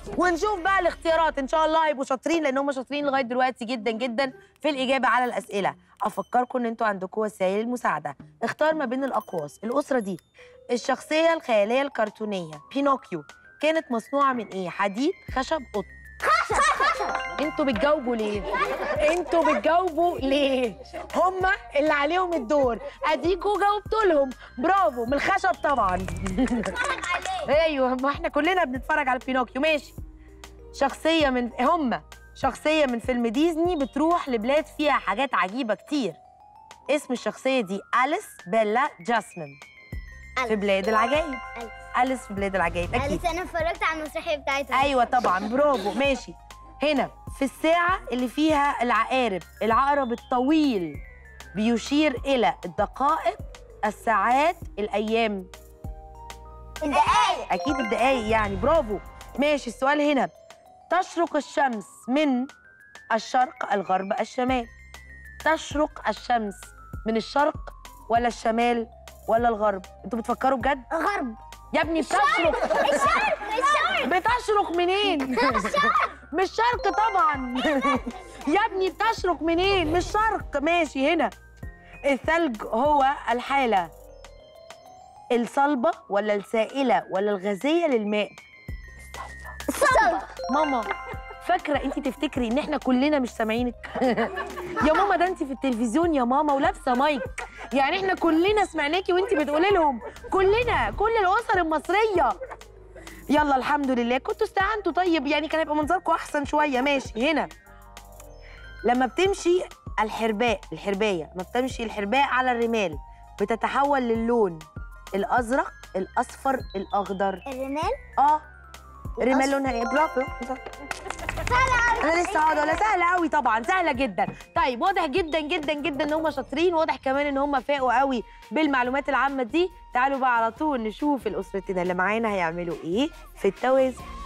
ونشوف بقى الاختيارات ان شاء الله هيبقوا شاطرين لان هم شاطرين لغايه دلوقتي جدا جدا في الاجابه على الاسئله افكركم ان انتوا عندكم وسائل المساعده اختار ما بين الاقواس الاسره دي الشخصيه الخياليه الكرتونيه بينوكيو كانت مصنوعه من ايه حديد خشب قط انتوا بتجاوبوا ليه انتوا بتجاوبوا ليه هما اللي عليهم الدور اديكوا جاوبتوا لهم برافو من الخشب طبعا ايوه ما احنا كلنا بنتفرج على بينوكيو ماشي شخصيه من هما شخصيه من فيلم ديزني بتروح لبلاد فيها حاجات عجيبه كتير اسم الشخصيه دي أليس بيلا جاسمين في بلاد العجائب أليس. أليس في بلاد العجائب اكيد أليس أنا اتفرجت على المسرحية بتاعتها ايوه طبعا برافو ماشي هنا في الساعه اللي فيها العقارب العقرب الطويل بيشير الى الدقائق الساعات الايام الدقايق اكيد الدقايق يعني برافو ماشي السؤال هنا تشرق الشمس من الشرق الغرب الشمال تشرق الشمس من الشرق ولا الشمال ولا الغرب انتوا بتفكروا بجد غرب يا ابني بتشرق الشرق الشرق بتشرق منين مش شرق طبعا يا ابني بتشرق منين مش شرق ماشي هنا الثلج هو الحالة الصلبة ولا السائلة ولا الغازية للماء الصلبة ماما فاكرة انت تفتكري ان احنا كلنا مش سامعينك يا ماما ده انت في التلفزيون يا ماما ولابسة مايك يعني احنا كلنا سمعناكي وانت بتقولي لهم كلنا كل الاسر المصرية يلا الحمد لله كنتوا استعنتوا طيب يعني كان هيبقى منظركم احسن شويه ماشي هنا لما بتمشي الحرباء الحربايه لما بتمشي الحرباء على الرمال بتتحول للون الازرق الاصفر الاخضر الرمال اه الرمال لونها ايه برافو انا لسه هقعد ولا سهله قوي طبعا سهله جدا طيب واضح جدا جدا جدا ان هم شاطرين واضح كمان ان هم فاقوا قوي بالمعلومات العامه دي تعالوا بقى على طول نشوف الاسرتين اللي معانا هيعملوا ايه في التوازن